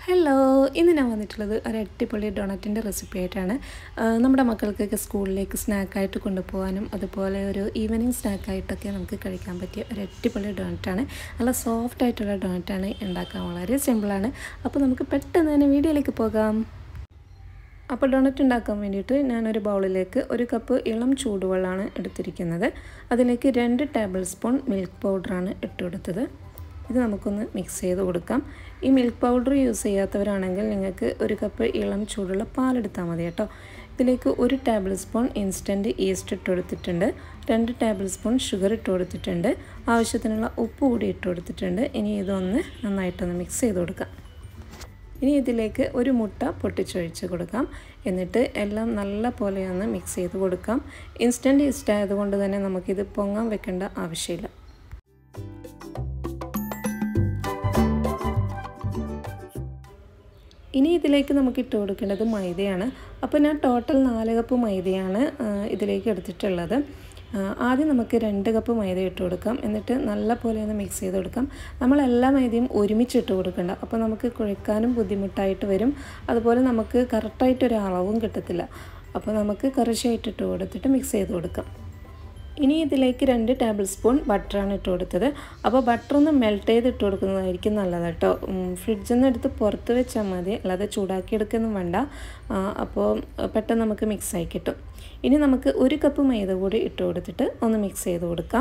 hello ഇന്ന് ഞാൻ വന്നിട്ടുള്ളത് ഒരു അടിപൊളി ഡൊണറ്റിൻ്റെ റെസിപ്പി ആയിട്ടാണ് ആ, നമ്മുടെ മക്കൾക്കൊക്കെ സ്കൂളിലേക്ക് സ്നാക്കായിട്ട് കൊണ്ടുപോകാനും അതുപോലെ ഒരു ഈവനിങ് സ്നാക്കായിട്ടൊക്കെ നമുക്ക് കഴിക്കാൻ പറ്റിയ ഒരു അടിപൊളി ഡൊണറ്റാണ് നല്ല സോഫ്റ്റ് ആയിട്ടുള്ള ഡൊണറ്റാണ് ഉണ്ടാക്കാൻ വളരെ സിമ്പിളാണ് അപ്പോൾ നമുക്ക് പെട്ടെന്ന് തന്നെ വീഡിയോയിലേക്ക് പോകാം അപ്പോൾ ഡൊണറ്റ് ഉണ്ടാക്കാൻ വേണ്ടിയിട്ട് ഞാനൊരു ബൗളിലേക്ക് ഒരു കപ്പ് ഇളം ചൂടുവെള്ളമാണ് എടുത്തിരിക്കുന്നത് അതിലേക്ക് രണ്ട് ടേബിൾ സ്പൂൺ മിൽക്ക് പൗഡറാണ് ഇട്ട് കൊടുത്തത് ഇത് നമുക്കൊന്ന് മിക്സ് ചെയ്ത് കൊടുക്കാം ഈ മിൽക്ക് പൗഡർ യൂസ് ചെയ്യാത്തവരാണെങ്കിൽ നിങ്ങൾക്ക് ഒരു കപ്പ് ഇളം ചൂടുള്ള പാലെടുത്താൽ മതി കേട്ടോ ഇതിലേക്ക് ഒരു ടേബിൾ സ്പൂൺ ഇൻസ്റ്റൻറ്റ് ഈസ്റ്റ് ഇട്ട് കൊടുത്തിട്ടുണ്ട് രണ്ട് ടേബിൾ സ്പൂൺ ഷുഗർ ഇട്ട് കൊടുത്തിട്ടുണ്ട് ആവശ്യത്തിനുള്ള ഉപ്പ് കൂടി ഇട്ട് കൊടുത്തിട്ടുണ്ട് ഇനി ഇതൊന്ന് നന്നായിട്ടൊന്ന് മിക്സ് ചെയ്ത് കൊടുക്കാം ഇനി ഇതിലേക്ക് ഒരു മുട്ട പൊട്ടിച്ചൊഴിച്ച് കൊടുക്കാം എന്നിട്ട് എല്ലാം നല്ല പോലെ ഒന്ന് മിക്സ് ചെയ്ത് കൊടുക്കാം ഇൻസ്റ്റൻറ്റ് ഈസ്റ്റ് ആയതുകൊണ്ട് തന്നെ നമുക്കിത് പൊങ്ങാൻ വെക്കേണ്ട ആവശ്യമില്ല ഇനി ഇതിലേക്ക് നമുക്ക് ഇട്ട് കൊടുക്കേണ്ടത് മൈദയാണ് അപ്പോൾ ഞാൻ ടോട്ടൽ നാല് കപ്പ് മൈദയാണ് ഇതിലേക്ക് എടുത്തിട്ടുള്ളത് ആദ്യം നമുക്ക് രണ്ട് കപ്പ് മൈദ ഇട്ട് കൊടുക്കാം എന്നിട്ട് നല്ല പോലെ ഒന്ന് മിക്സ് ചെയ്ത് കൊടുക്കാം നമ്മൾ എല്ലാ മൈദയും ഒരുമിച്ച് ഇട്ട് കൊടുക്കണ്ട അപ്പോൾ നമുക്ക് കുഴക്കാനും ബുദ്ധിമുട്ടായിട്ട് വരും അതുപോലെ നമുക്ക് കറക്റ്റായിട്ടൊരു അളവും കിട്ടത്തില്ല അപ്പോൾ നമുക്ക് കുറച്ചായിട്ട് ഇട്ട് കൊടുത്തിട്ട് മിക്സ് ചെയ്ത് കൊടുക്കാം ഇനി ഇതിലേക്ക് രണ്ട് ടേബിൾ സ്പൂൺ ബട്ടറാണ് ഇട്ട് കൊടുത്തത് അപ്പോൾ ബട്ടർ ഒന്ന് മെൽറ്റ് ചെയ്ത് ഇട്ട് കൊടുക്കുന്നതായിരിക്കും നല്ലത് കേട്ടോ ഫ്രിഡ്ജിൽ നിന്ന് എടുത്ത് പുറത്ത് വെച്ചാൽ മതി അല്ലാതെ ചൂടാക്കി എടുക്കൊന്നും വേണ്ട അപ്പോൾ പെട്ടെന്ന് നമുക്ക് മിക്സായി കിട്ടും ഇനി നമുക്ക് ഒരു കപ്പ് മൈദ കൂടി ഇട്ട് കൊടുത്തിട്ട് ഒന്ന് മിക്സ് ചെയ്ത് കൊടുക്കാം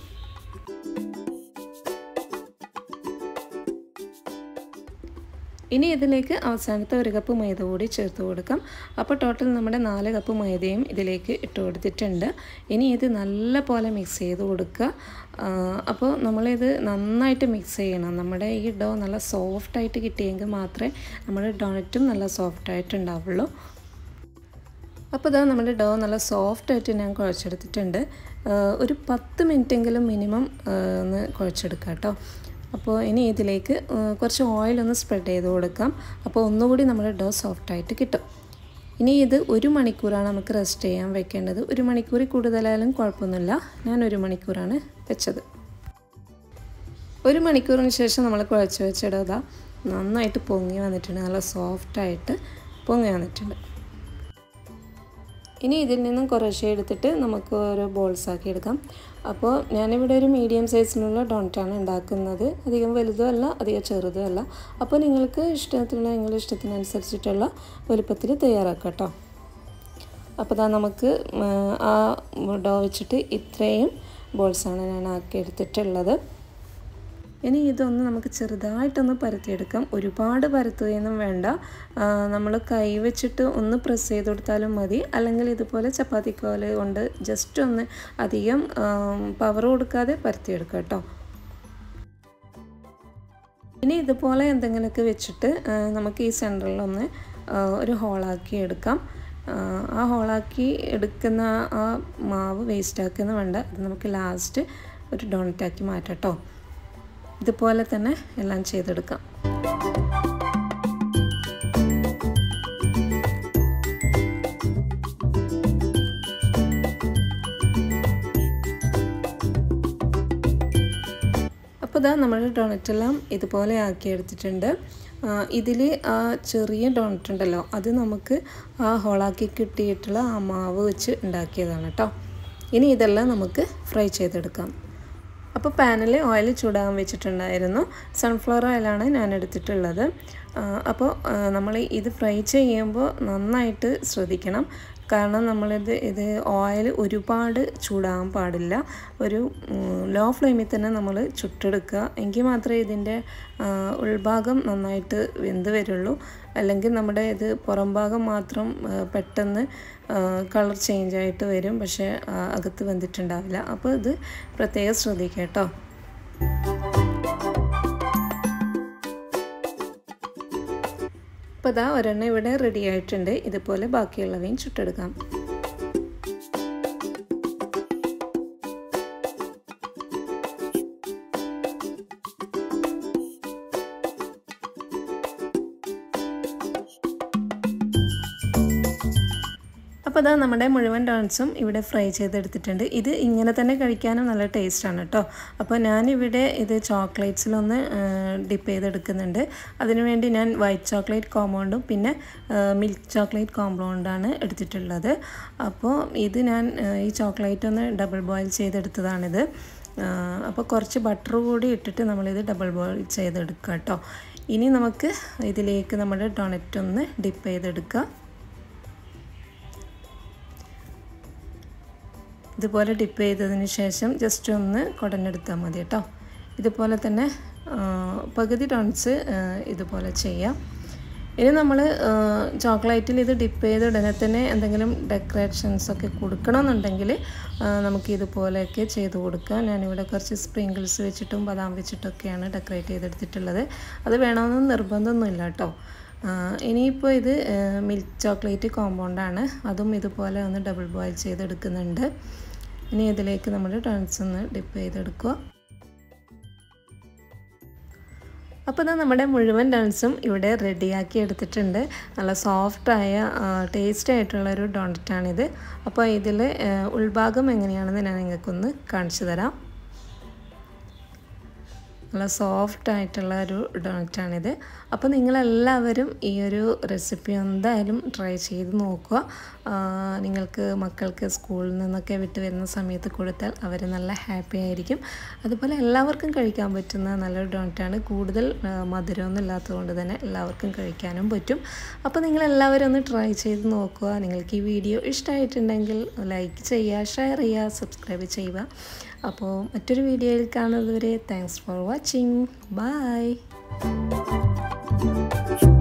ഇനി ഇതിലേക്ക് അവസാനത്തെ ഒരു കപ്പ് മൈദ കൂടി ചേർത്ത് കൊടുക്കാം അപ്പോൾ ടോട്ടൽ നമ്മുടെ നാല് കപ്പ് മൈദയും ഇതിലേക്ക് ഇട്ട് കൊടുത്തിട്ടുണ്ട് ഇനി ഇത് നല്ല പോലെ മിക്സ് ചെയ്ത് കൊടുക്കുക അപ്പോൾ നമ്മളിത് നന്നായിട്ട് മിക്സ് ചെയ്യണം നമ്മുടെ ഈ ഡോ നല്ല സോഫ്റ്റായിട്ട് കിട്ടിയെങ്കിൽ മാത്രമേ നമ്മുടെ ഡോണറ്റും നല്ല സോഫ്റ്റായിട്ട് ഉണ്ടാവുള്ളൂ അപ്പോൾ ഇതാ നമ്മുടെ ഡോ നല്ല സോഫ്റ്റായിട്ട് ഞാൻ കുഴച്ചെടുത്തിട്ടുണ്ട് ഒരു പത്ത് മിനിറ്റെങ്കിലും മിനിമം ഒന്ന് കുഴച്ചെടുക്കാം കേട്ടോ അപ്പോൾ ഇനി ഇതിലേക്ക് കുറച്ച് ഓയിലൊന്ന് സ്പ്രെഡ് ചെയ്ത് കൊടുക്കാം അപ്പോൾ ഒന്നുകൂടി നമ്മുടെ ഡോ സോഫ്റ്റായിട്ട് കിട്ടും ഇനി ഇത് ഒരു മണിക്കൂറാണ് നമുക്ക് റെസ്റ്റ് ചെയ്യാൻ വെക്കേണ്ടത് ഒരു മണിക്കൂറിൽ കൂടുതലായാലും കുഴപ്പമൊന്നുമില്ല ഞാൻ ഒരു മണിക്കൂറാണ് വെച്ചത് ഒരു മണിക്കൂറിന് ശേഷം നമ്മൾ കുഴച്ച് വെച്ചിടുക നന്നായിട്ട് പൊങ്ങി വന്നിട്ടുണ്ട് നല്ല സോഫ്റ്റായിട്ട് പൊങ്ങി വന്നിട്ടുണ്ട് ഇനി ഇതിൽ നിന്നും കുറേശ്ശെ എടുത്തിട്ട് നമുക്ക് ഓരോ ബോൾസ് ആക്കി എടുക്കാം അപ്പോൾ ഞാനിവിടെ ഒരു മീഡിയം സൈസിനുള്ള ഡോണറ്റാണ് ഉണ്ടാക്കുന്നത് അധികം വലുതും അല്ല അധികം ചെറുതും അല്ല അപ്പോൾ നിങ്ങൾക്ക് ഇഷ്ടത്തിലുള്ള നിങ്ങളുടെ ഇഷ്ടത്തിനനുസരിച്ചിട്ടുള്ള വലുപ്പത്തിൽ തയ്യാറാക്കാം കേട്ടോ അപ്പോൾ ഇതാ നമുക്ക് ആ ഡോ വെച്ചിട്ട് ഇത്രയും ബോൾസാണ് ഞാൻ ആക്കി എടുത്തിട്ടുള്ളത് ഇനി ഇതൊന്ന് നമുക്ക് ചെറുതായിട്ടൊന്ന് പരത്തിയെടുക്കാം ഒരുപാട് പരത്തുകയൊന്നും വേണ്ട നമ്മൾ കൈ വെച്ചിട്ട് ഒന്ന് പ്രസ് ചെയ്ത് കൊടുത്താലും മതി അല്ലെങ്കിൽ ഇതുപോലെ ചപ്പാത്തിക്കോല് കൊണ്ട് ജസ്റ്റ് ഒന്ന് അധികം പവർ കൊടുക്കാതെ പരത്തിയെടുക്കാം കേട്ടോ ഇനി ഇതുപോലെ എന്തെങ്കിലുമൊക്കെ വെച്ചിട്ട് നമുക്ക് ഈ സെൻറ്ററിലൊന്ന് ഒരു ഹോളാക്കി എടുക്കാം ആ ഹോളാക്കി എടുക്കുന്ന ആ മാവ് വേസ്റ്റ് ആക്കുന്ന വേണ്ട അത് നമുക്ക് ലാസ്റ്റ് ഒരു ഡോണറ്റാക്കി മാറ്റാം കേട്ടോ ഇതുപോലെ തന്നെ എല്ലാം ചെയ്തെടുക്കാം അപ്പോൾ ഇതാ നമ്മുടെ ഡോണറ്റെല്ലാം ഇതുപോലെ ആക്കി എടുത്തിട്ടുണ്ട് ഇതിൽ ആ ചെറിയ ഡോണറ്റ് ഉണ്ടല്ലോ അത് നമുക്ക് ആ ഹോളാക്കി കിട്ടിയിട്ടുള്ള ആ മാവ് വെച്ച് ഉണ്ടാക്കിയതാണ് കേട്ടോ ഇനി ഇതെല്ലാം നമുക്ക് ഫ്രൈ ചെയ്തെടുക്കാം അപ്പോൾ പാനിൽ ഓയിൽ ചൂടാകാൻ വെച്ചിട്ടുണ്ടായിരുന്നു സൺഫ്ലവർ ഓയിലാണ് ഞാൻ എടുത്തിട്ടുള്ളത് അപ്പോൾ നമ്മൾ ഇത് ഫ്രൈ ചെയ്യുമ്പോൾ നന്നായിട്ട് ശ്രദ്ധിക്കണം കാരണം നമ്മളിത് ഇത് ഓയിൽ ഒരുപാട് ചൂടാകാൻ പാടില്ല ഒരു ലോ ഫ്ലെയിമിൽ തന്നെ നമ്മൾ ചുട്ടെടുക്കുക എങ്കിൽ മാത്രമേ ഇതിൻ്റെ ഉൾഭാഗം നന്നായിട്ട് വെന്ത് വരുള്ളൂ അല്ലെങ്കിൽ നമ്മുടെ ഇത് പുറം ഭാഗം മാത്രം പെട്ടെന്ന് കളർ ചേഞ്ച് ആയിട്ട് വരും പക്ഷേ അകത്ത് വെന്തിട്ടുണ്ടാവില്ല അപ്പോൾ ഇത് പ്രത്യേകം ശ്രദ്ധിക്കുക കേട്ടോ അപ്പോൾ ഇതാ ഒരെണ്ണം ഇവിടെ റെഡി ആയിട്ടുണ്ട് ഇതുപോലെ ബാക്കിയുള്ളവയും ചുട്ടെടുക്കാം അപ്പോൾ അപ്പോൾ അതാ നമ്മുടെ മുഴുവൻ ഡോൺസും ഇവിടെ ഫ്രൈ ചെയ്തെടുത്തിട്ടുണ്ട് ഇത് ഇങ്ങനെ തന്നെ കഴിക്കാനും നല്ല ടേസ്റ്റാണ് കേട്ടോ അപ്പോൾ ഞാനിവിടെ ഇത് ചോക്ലേറ്റ്സിലൊന്ന് ഡിപ്പ് ചെയ്തെടുക്കുന്നുണ്ട് അതിനുവേണ്ടി ഞാൻ വൈറ്റ് ചോക്ലേറ്റ് കോമ്പൗണ്ടും പിന്നെ മിൽക്ക് ചോക്ലേറ്റ് കോമ്പൗണ്ടാണ് എടുത്തിട്ടുള്ളത് അപ്പോൾ ഇത് ഞാൻ ഈ ചോക്ലേറ്റ് ഒന്ന് ഡബിൾ ബോയിൽ ചെയ്തെടുത്തതാണിത് അപ്പോൾ കുറച്ച് ബട്ടർ കൂടി ഇട്ടിട്ട് നമ്മളിത് ഡബിൾ ബോയിൽ ചെയ്തെടുക്കുക കേട്ടോ ഇനി നമുക്ക് ഇതിലേക്ക് നമ്മുടെ ഡൊണറ്റ് ഒന്ന് ഡിപ്പ് ചെയ്തെടുക്കുക ഇതുപോലെ ഡിപ്പ് ചെയ്തതിന് ശേഷം ജസ്റ്റ് ഒന്ന് കുടഞ്ഞെടുത്താൽ മതി കേട്ടോ ഇതുപോലെ തന്നെ പകുതി ടോൺസ് ഇതുപോലെ ചെയ്യാം ഇനി നമ്മൾ ചോക്ലേറ്റിൽ ഇത് ഡിപ്പ് ചെയ്ത ഉടനെ തന്നെ എന്തെങ്കിലും ഡെക്കറേഷൻസ് ഒക്കെ കൊടുക്കണമെന്നുണ്ടെങ്കിൽ നമുക്ക് ഇതുപോലെയൊക്കെ ചെയ്ത് കൊടുക്കാം ഞാനിവിടെ കുറച്ച് സ്പ്രിങ്കിൾസ് വെച്ചിട്ടും ബദാം വെച്ചിട്ടൊക്കെയാണ് ഡെക്കറേറ്റ് ചെയ്തെടുത്തിട്ടുള്ളത് അത് വേണമെന്ന് നിർബന്ധമൊന്നുമില്ല കേട്ടോ ഇനിയിപ്പോൾ ഇത് മിൽക്ക് ചോക്ലേറ്റ് കോമ്പൗണ്ടാണ് അതും ഇതുപോലെ ഒന്ന് ഡബിൾ ബോയിൽ ചെയ്തെടുക്കുന്നുണ്ട് ഇനി ഇതിലേക്ക് നമ്മൾ ടൺസ് ഒന്ന് ഡിപ്പ് ചെയ്തെടുക്കുക അപ്പോൾ ഇതാ നമ്മുടെ മുഴുവൻ ഡൺസും ഇവിടെ റെഡിയാക്കി എടുത്തിട്ടുണ്ട് നല്ല സോഫ്റ്റായ ടേസ്റ്റ് ആയിട്ടുള്ള ഒരു ഡോണറ്റാണിത് അപ്പോൾ ഇതിൽ ഉൾഭാഗം എങ്ങനെയാണെന്ന് ഞാൻ നിങ്ങൾക്കൊന്ന് കാണിച്ചു തരാം നല്ല സോഫ്റ്റ് ആയിട്ടുള്ള ഒരു ഡോണറ്റാണിത് അപ്പോൾ നിങ്ങളെല്ലാവരും ഈ ഒരു റെസിപ്പി എന്തായാലും ട്രൈ ചെയ്ത് നോക്കുക നിങ്ങൾക്ക് മക്കൾക്ക് സ്കൂളിൽ നിന്നൊക്കെ വിട്ട് വരുന്ന സമയത്ത് കൊടുത്താൽ അവർ നല്ല ഹാപ്പി ആയിരിക്കും അതുപോലെ എല്ലാവർക്കും കഴിക്കാൻ പറ്റുന്ന നല്ലൊരു ഡോണറ്റാണ് കൂടുതൽ മധുരമൊന്നും ഇല്ലാത്തതുകൊണ്ട് തന്നെ എല്ലാവർക്കും കഴിക്കാനും പറ്റും അപ്പോൾ നിങ്ങളെല്ലാവരും ഒന്ന് ട്രൈ ചെയ്ത് നോക്കുക നിങ്ങൾക്ക് ഈ വീഡിയോ ഇഷ്ടമായിട്ടുണ്ടെങ്കിൽ ലൈക്ക് ചെയ്യുക ഷെയർ ചെയ്യുക സബ്സ്ക്രൈബ് ചെയ്യുക അപ്പോൾ മറ്റൊരു വീഡിയോയിൽ കാണുന്നതുവരെ താങ്ക്സ് ഫോർ വാച്ചിങ് ബൈ